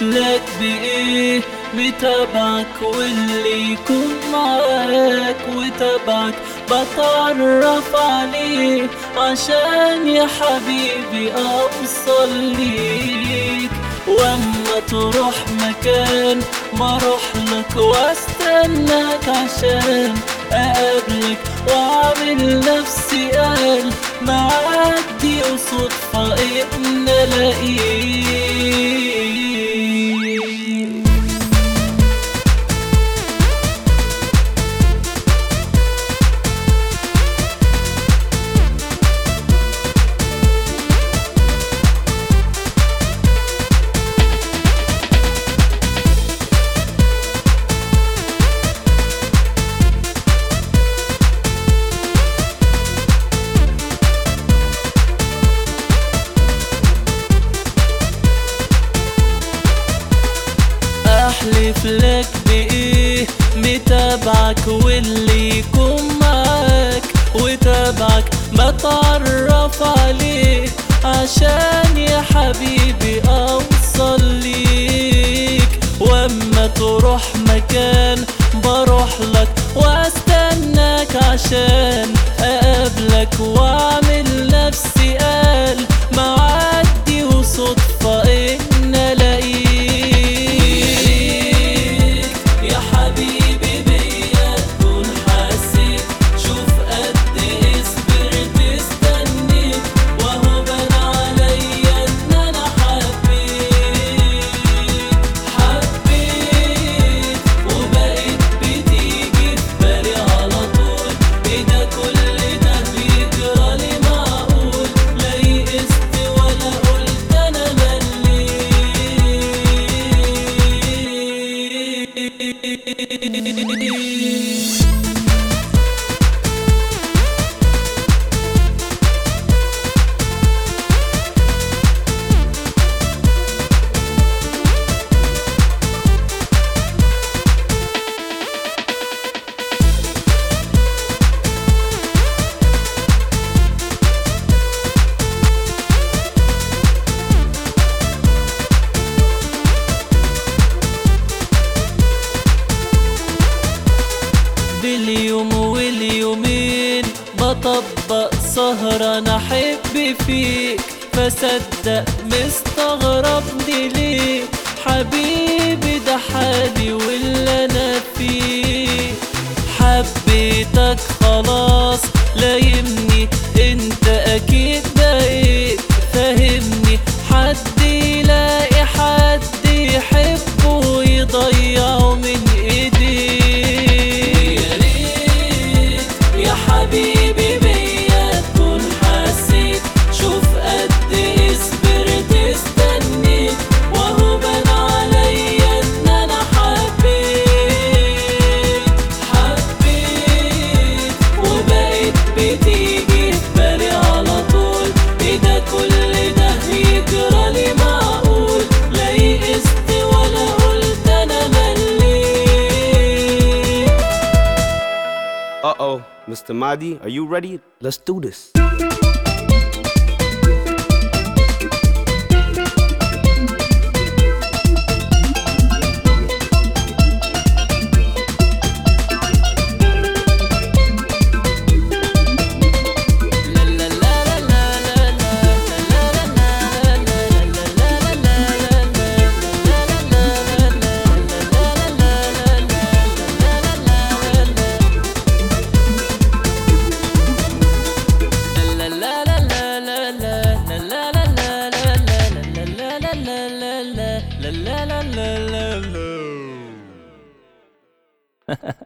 لك بإيه بتابعك واللي يكون معاك وتابعك بتعرف عليه عشان يا حبيبي أوصل ليك واما تروح مكان بروح لك واستناك عشان اقابلك واعمل نفسي قال معدي وصدفة ان الاقيك احلف لك بايه متابعك واللي يكون معاك وتابعك بتعرف عليه عشان يا حبيبي اوصل ليك واما تروح مكان بروح لك واستناك عشان اقابلك واعمل نفسي قال معدي وصدفة ان الاقيك يا حبيبي بيا تكون حسيت شوف قد ايه صبرت استنيت وهو بان عليا ان انا حبيت حبيت وبقيت بتيجي في بالي على طول ايه ده كل ده بيجرالي معقول لا يئست ولا قلت انا مليت باليوم واليومين بطبق سهرة انا احب فيك فصدق مستغربني ليه حبيبي ده حالي واللي انا فيه حبيتك خلاص لايمني انت اكيد بقيت فاهمني حد يلاقي حد يحبه ويضيعه من ايديه يا ريت يا حبيبي بيا تكون حسيت شوف قد ايه صبرت استنيت وهو بان عليا ان انا حبيت حبيت وبقيت بتيجي في بالي على طول ايه ده كل ده يجرالي معقول لا يئست ولا قلت انا مليت Uh oh, Mr. Mahdi, are you ready? Let's do this. la la la la